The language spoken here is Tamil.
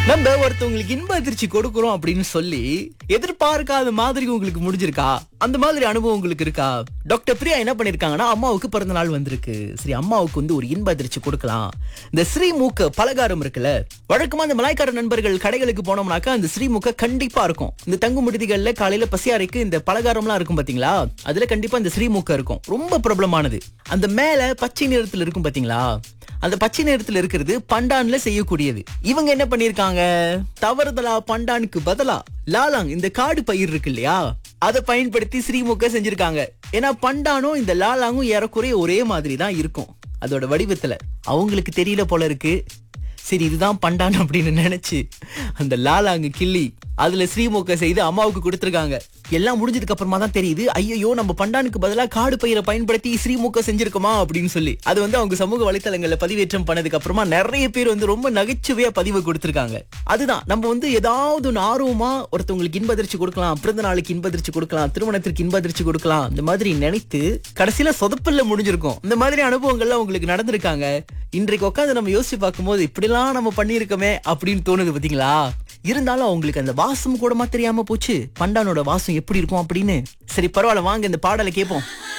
நம்ம ஒருத்தவங்களுக்கு இன்ப அதிர்ச்சி கொடுக்குறோம் அப்படின்னு சொல்லி எதிர்பார்க்காத மாதிரி உங்களுக்கு முடிஞ்சிருக்கா அந்த மாதிரி அனுபவம் உங்களுக்கு இருக்கா டாக்டர் பிரியா என்ன பண்ணிருக்காங்கன்னா அம்மாவுக்கு பிறந்த நாள் வந்திருக்கு சரி அம்மாவுக்கு வந்து ஒரு இன்ப அதிர்ச்சி கொடுக்கலாம் இந்த ஸ்ரீமுக பலகாரம் இருக்குல்ல வழக்கமா இந்த மலாய்க்கார நண்பர்கள் கடைகளுக்கு போனோம்னாக்கா அந்த ஸ்ரீமுக கண்டிப்பா இருக்கும் இந்த தங்கு விடுதிகள்ல காலையில பசியாரைக்கு இந்த பலகாரம்லாம் இருக்கும் பாத்தீங்களா அதுல கண்டிப்பா இந்த ஸ்ரீமுக இருக்கும் ரொம்ப பிரபலமானது அந்த மேல பச்சை நிறத்துல இருக்கும் பாத்தீங்களா அந்த பச்சை நிறத்துல இருக்கிறது பண்டான்ல செய்யக்கூடியது இவங்க என்ன பண்ணிருக்காங்க தவறுதலா பண்டானுக்கு பதிலா லாலாங் இந்த காடு பயிர் இருக்கு இல்லையா அதை பயன்படுத்தி ஸ்ரீமுக செஞ்சிருக்காங்க ஏன்னா பண்டானும் இந்த லாலாங்கும் ஏறக்குறைய ஒரே மாதிரி தான் இருக்கும் அதோட வடிவத்துல அவங்களுக்கு தெரியல போல இருக்கு சரி இதுதான் பண்டான் அப்படின்னு நினைச்சு அந்த லாலாங்க கிள்ளி அதுல ஸ்ரீமுக செய்து அம்மாவுக்கு கொடுத்திருக்காங்க எல்லாம் முடிஞ்சதுக்கு அப்புறமா தான் தெரியுது ஐயோ நம்ம பண்டானுக்கு பதிலா காடு பயிரை பயன்படுத்தி ஸ்ரீமுக செஞ்சிருக்கோமா அப்படின்னு சொல்லி அது வந்து அவங்க சமூக வலைத்தளங்கள்ல பதிவேற்றம் பண்ணதுக்கு அப்புறமா நிறைய பேர் வந்து ரொம்ப நகைச்சுவையா பதிவு கொடுத்திருக்காங்க அதுதான் நம்ம வந்து ஏதாவது ஒன்று ஆர்வமா ஒருத்தவங்களுக்கு இன்பதிர்ச்சி கொடுக்கலாம் பிறந்த நாளுக்கு இன்பதிர்ச்சி கொடுக்கலாம் திருமணத்திற்கு இன்பதிர்ச்சி கொடுக்கலாம் இந்த மாதிரி நினைத்து கடைசியில சொதப்பல்ல முடிஞ்சிருக்கும் இந்த மாதிரி அனுபவங்கள்லாம் உங்களுக்கு நடந்திருக்காங்க இன்றைக்கு உட்காந்து நம்ம யோசிச்சு பார்க்கும்போது இப்படிலாம் நம்ம பண்ணியிருக்கோமே அப்படின்னு தோணுது பாத்தீங்களா இருந்தாலும் அவங்களுக்கு அந்த வாசம் கூடமா தெரியாம போச்சு பண்டானோட வாசம் எப்படி இருக்கும் அப்படின்னு சரி பரவாயில்ல வாங்க இந்த பாடலை கேட்போம்